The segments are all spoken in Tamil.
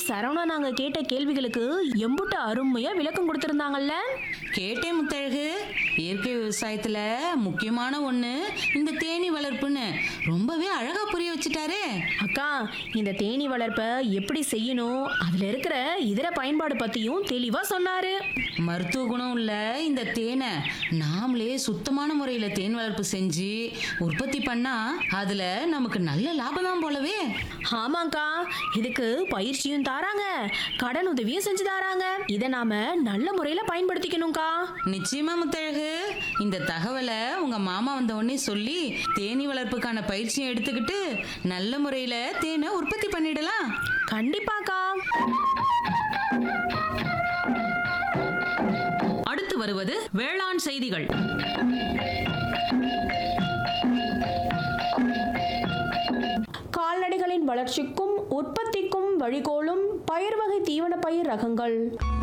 சரவணா நாங்க கேட்ட கேள்விகளுக்கு எம்புட்டு அருமையா விளக்கம் கொடுத்திருந்தாங்கல்ல கேட்டேன் முத்தழகு இயற்கை விவசாயத்துல முக்கியமான ஒண்ணு இந்த தேனீ வளர்ப்புன்னு ரொம்பவே அழகா புரிய வச்சுட்டாரே அக்கா இந்த தேனீ வளர்ப்பை எப்படி செய்யணும் அதுல இருக்கிற இதர பயன்பாடு பத்தியும் தெளிவா சொன்னாரு மருத்துவ குணம் உள்ள இந்த தேனை நாமளே சுத்தமான முறையில தேன் வளர்ப்பு செஞ்சு உற்பத்தி பண்ணா அதுல நமக்கு நல்ல லாபம் தான் போலவே ஆமாக்கா இதுக்கு பயிற்சியும் தாராங்க கடன் உதவியும் செஞ்சு தாராங்க இதை நாம நல்ல முறையில பயன்படுத்திக்கணும்க்கா நிச்சயமா முத்தழகு இந்த தகவலை உங்க மாமா வந்த உடனே சொல்லி தேனீ வளர்ப்புக்கான பயிற்சியும் எடுத்துக்கிட்டு நல்ல முறையில தேனை உற்பத்தி பண்ணிடலாம் கண்டிப்பாக்கா அடுத்து வருவது வேளாண் செய்திகள் கால்நடைகளின் வளர்ச்சிக்கும் உற்பத்திக்கும் வழிகோலும் பயிர் வகை தீவன பயிர் ரகங்கள்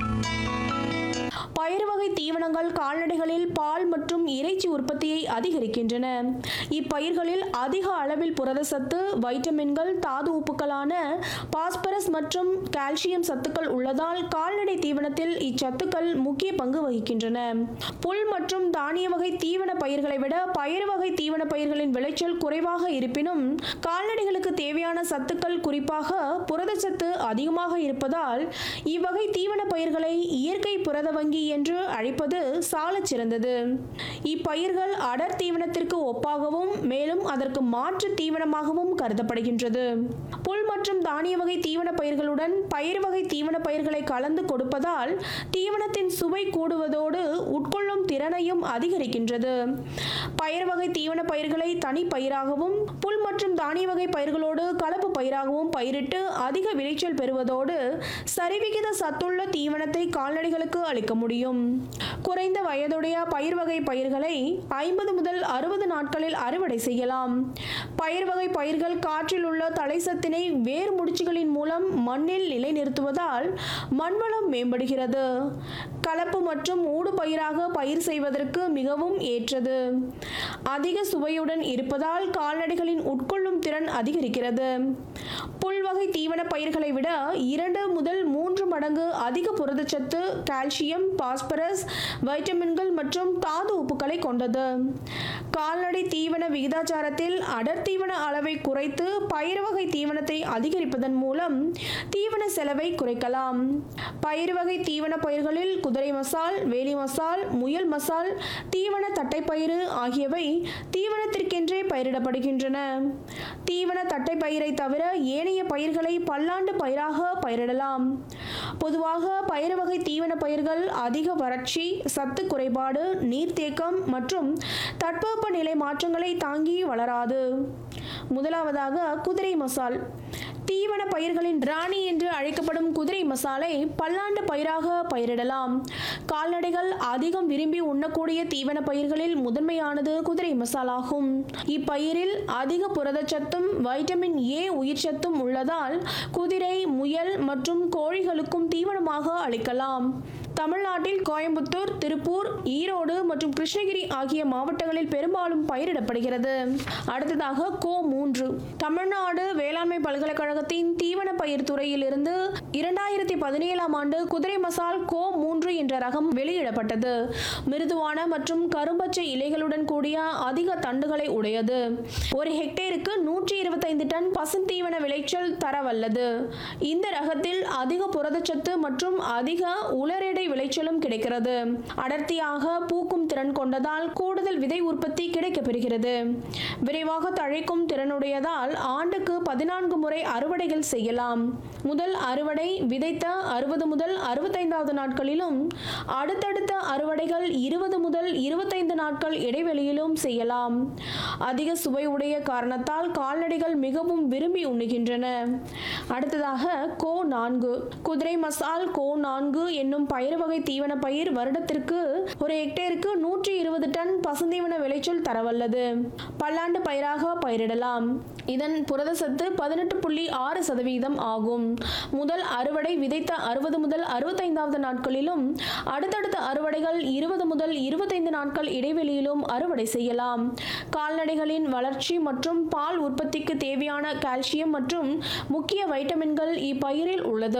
பயிர் வகை தீவனங்கள் கால்நடைகளில் பால் மற்றும் இறைச்சி உற்பத்தியை அதிகரிக்கின்றன இப்பயிர்களில் அதிக அளவில் புரதச்சத்து வைட்டமின்கள் தாது உப்புக்களான பாஸ்பரஸ் மற்றும் கால்சியம் சத்துக்கள் உள்ளதால் கால்நடை தீவனத்தில் இச்சத்துக்கள் முக்கிய பங்கு வகிக்கின்றன புல் மற்றும் தானிய வகை தீவன பயிர்களை விட பயிர் வகை தீவன பயிர்களின் விளைச்சல் குறைவாக இருப்பினும் கால்நடைகளுக்கு தேவையான சத்துக்கள் குறிப்பாக புரதச்சத்து அதிகமாக இருப்பதால் இவ்வகை தீவன பயிர்களை இயற்கை புரத வங்கி என்று அழைப்பது சாலச் சிறந்தது இப்பயிர்கள் அடர் தீவனத்திற்கு ஒப்பாகவும் மேலும் அதற்கு மாற்று தீவனமாகவும் கருதப்படுகின்றது புல் மற்றும் தானிய வகை தீவன பயிர்களுடன் பயிர் வகை தீவன பயிர்களை கலந்து கொடுப்பதால் தீவனத்தின் சுவை கூடுவதோடு உட்கொள்ளும் திறனையும் அதிகரிக்கின்றது பயிர் வகை தீவன பயிர்களை தனி பயிராகவும் புல் மற்றும் தானிய வகை பயிர்களோடு கலப்பு பயிராகவும் பயிரிட்டு அதிக விளைச்சல் பெறுவதோடு சரிவிகித சத்துள்ள தீவனத்தை கால்நடைகளுக்கு அளிக்க முடியும் குறைந்த வயதுடைய பயிர் வகை பயிர்களை ஐம்பது முதல் அறுபது நாட்களில் அறுவடை செய்யலாம் பயிர் வகை பயிர்கள் காற்றில் உள்ள தலைசத்தினை வேர் முடிச்சுகளின் மூலம் மண்ணில் நிலைநிறுத்துவதால் மண்வளம் மேம்படுகிறது கலப்பு மற்றும் ஊடு பயிராக பயிர் செய்வதற்கு மிகவும் ஏற்றது அதிக சுவையுடன் இருப்பதால் கால்நடைகளின் உட்கொள்ளும் திறன் அதிகரிக்கிறது புல் வகை தீவன பயிர்களை விட இரண்டு முதல் மூன்று மடங்கு அதிக புரதச்சத்து கால்சியம் பாஸ்பரஸ் வைட்டமின்கள் மற்றும் தாது உப்புக்களை கொண்டது கால்நடை தீவன விகிதாச்சாரத்தில் அடர் தீவன அளவை குறைத்து பயிர் வகை தீவனத்தை அதிகரிப்பதன் மூலம் தீவன செலவை குறைக்கலாம் பயிர் வகை தீவன பயிர்களில் குதிரை மசால் வேலி மசால் முயல் மசால் தீவன தட்டைப்பயிறு ஆகியவை தீவனத்திற்கென்றே பயிரிடப்படுகின்றன தீவன தட்டைப்பயிரை தவிர ஏனைய பயிர்களை பல்லாண்டு பயிராக பயிரிடலாம் பொதுவாக பயிர் வகை தீவன பயிர்கள் அதிக வறட்சி சத்து குறைபாடு நீர்த்தேக்கம் மற்றும் தட்பவெப்பநிலை மாற்றங்களை தாங்கி வளராது முதலாவதாக குதிரை மசால் தீவன பயிர்களின் ராணி என்று அழைக்கப்படும் குதிரை மசாலை பல்லாண்டு பயிராக பயிரிடலாம் கால்நடைகள் அதிகம் விரும்பி உண்ணக்கூடிய தீவன பயிர்களில் முதன்மையானது குதிரை மசாலாகும் இப்பயிரில் அதிக புரதச்சத்தும் வைட்டமின் ஏ உயிர்ச்சத்தும் உள்ளதால் குதிரை முயல் மற்றும் கோழிகளுக்கும் தீவனமாக அளிக்கலாம் தமிழ்நாட்டில் கோயம்புத்தூர் திருப்பூர் ஈரோடு மற்றும் கிருஷ்ணகிரி ஆகிய மாவட்டங்களில் பெரும்பாலும் பயிரிடப்படுகிறது அடுத்ததாக கோ மூன்று தமிழ்நாடு வேளாண்மை பல்கலைக்கழகத்தின் தீவன பயிர் துறையிலிருந்து இரண்டாயிரத்தி பதினேழாம் ஆண்டு குதிரை மசால் கோ மூன்று என்ற ரகம் வெளியிடப்பட்டது மிருதுவான மற்றும் கரும்பச்சை இலைகளுடன் கூடிய அதிக தண்டுகளை உடையது ஒரு ஹெக்டேருக்கு நூற்றி இருபத்தைந்து டன் பசுந்தீவன விளைச்சல் தரவல்லது இந்த ரகத்தில் அதிக புரதச்சத்து மற்றும் அதிக உலரெடை விளைச்சலும் கிடைக்கிறது அடர்த்தியாக பூக்கும் திறன் கொண்டதால் கூடுதல் விதை உற்பத்தி கிடைக்கப்பெறுகிறது விரைவாக தழைக்கும் திறனுடையதால் ஆண்டுக்கு பதினான்கு முறை அறுவடைகள் செய்யலாம் முதல் அறுவடை விதைத்த அறுபது முதல் அறுபத்தைந்தாவது நாட்களிலும் அடுத்தடுத்த அறுவடைகள் இருபது முதல் இருபத்தைந்து நாட்கள் இடைவெளியிலும் செய்யலாம் அதிக சுவை உடைய காரணத்தால் கால்நடைகள் மிகவும் விரும்பி உண்ணுகின்றன அடுத்ததாக கோ நான்கு குதிரை மசால் கோ நான்கு என்னும் பயிர் வகை தீவன பயிர் வருடத்திற்கு ஒரு ஹெக்டேருக்கு நூற்றி இருபது டன் பசுந்தீவன விளைச்சல் தரவல்லது பல்லாண்டு பயிராக பயிரிடலாம் இதன் புரதச்சத்து பதினெட்டு புள்ளி ஆறு சதவீதம் ஆகும் முதல் அறுவடை விதைத்த அறுபது முதல் அறுபத்தைந்தாவது நாட்களிலும் அடுத்தடுத்த அறுவடைகள் இருபது முதல் இருபத்தைந்து நாட்கள் இடைவெளியிலும் அறுவடை செய்யலாம் கால்நடைகளின் வளர்ச்சி மற்றும் பால் உற்பத்திக்கு தேவையான கால்சியம் மற்றும் முக்கிய வைட்டமின்கள் இப்பயிரில் உள்ளது